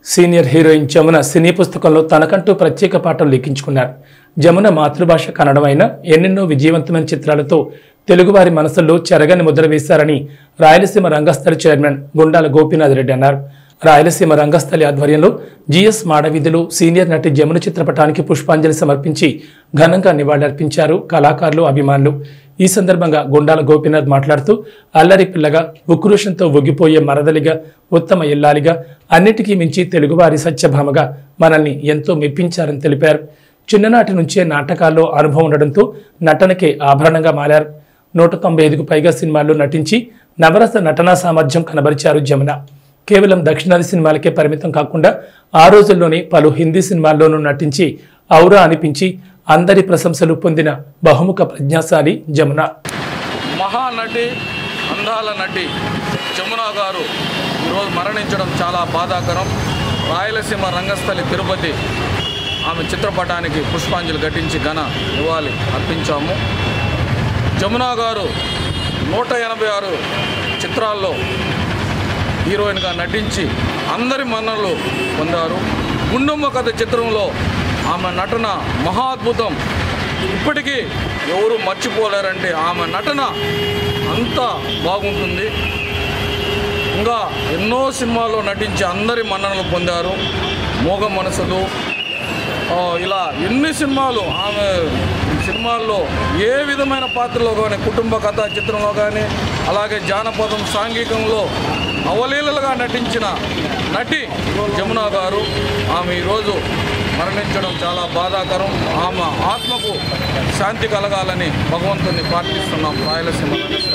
senior heroine Jamuna సినీ పుస్తకంలో తనకంటూ ప్రత్యేక పాఠం లిఖించుకున్నారు జమున మాతృభాష కన్నడం అయిన ఎన్నెన్నో విజయవంతమైన చిత్రాలతో తెలుగువారి మనసుల్లో చెరగని ముద్ర వేశారని రాయలసీమ రంగస్థలి చైర్మన్ గుండాల గోపీనాథ్ రెడ్డి అన్నారు రాయలసీమ రంగస్థలి ఆధ్వర్యంలో జిఎస్ మాడవీధిలో సీనియర్ నటి జమున చిత్రపటానికి పుష్పాంజలి సమర్పించి ఘనంగా నివాళులర్పించారు కళాకారులు అభిమానులు ఈ సందర్భంగా గుండాల గోపీనాథ్ మాట్లాడుతూ అల్లరి పిల్లగా ఉక్రోషంతో ఒగ్గిపోయే మరదలిగా ఉత్తమ ఇల్లాలిగా అన్నిటికీ మించి తెలుగువారి సత్యభామగా మనల్ని ఎంతో మెప్పించారని తెలిపారు చిన్ననాటి నుంచే నాటకాల్లో అనుభవం ఉండడంతో నటనకే ఆభరణంగా మారారు నూట తొంభై ఐదుకు పైగా సినిమాల్లో నటించి నవరస నటనా సామర్థ్యం కనబరిచారు జమున కేవలం దక్షిణాది సినిమాలకే పరిమితం కాకుండా ఆ రోజుల్లోనే పలు హిందీ సినిమాల్లోనూ నటించి ఔరా అనిపించి అందరి ప్రశంసలు పొందిన బహుముఖ ప్రజ్ఞాశాలి జమున మహానటి అందాల నటి జమున గారు ఈరోజు మరణించడం చాలా బాధాకరం రాయలసీమ రంగస్థలి తిరుపతి ఆమె చిత్రపటానికి పుష్పాంజలి ఘటించి ఘన నివాళి అర్పించాము జమున గారు నూట ఎనభై ఆరు చిత్రాల్లో హీరోయిన్గా నటించి అందరి మన్ననలు పొందారు గుండమ్మ కథ చిత్రంలో ఆమె నటన మహాద్భుతం ఇప్పటికీ ఎవరు మర్చిపోలేరంటే ఆమె నటన అంత బాగుంటుంది ఇంకా ఎన్నో సినిమాల్లో నటించి అందరి మన్ననలు పొందారు మోగ మనసులు ఆ, ఇలా ఎన్ని సినిమాలు ఆమె సినిమాల్లో ఏ విధమైన పాత్రలో కానీ కుటుంబ కథ చిత్రంలో కానీ అలాగే జానపదం సాంఘికంలో అవలీలలుగా నటించిన నటి జమున గారు ఆమె ఈరోజు మరణించడం చాలా బాధాకరం ఆమె ఆత్మకు శాంతి కలగాలని భగవంతుని ప్రార్థిస్తున్నాం రాయలసీమ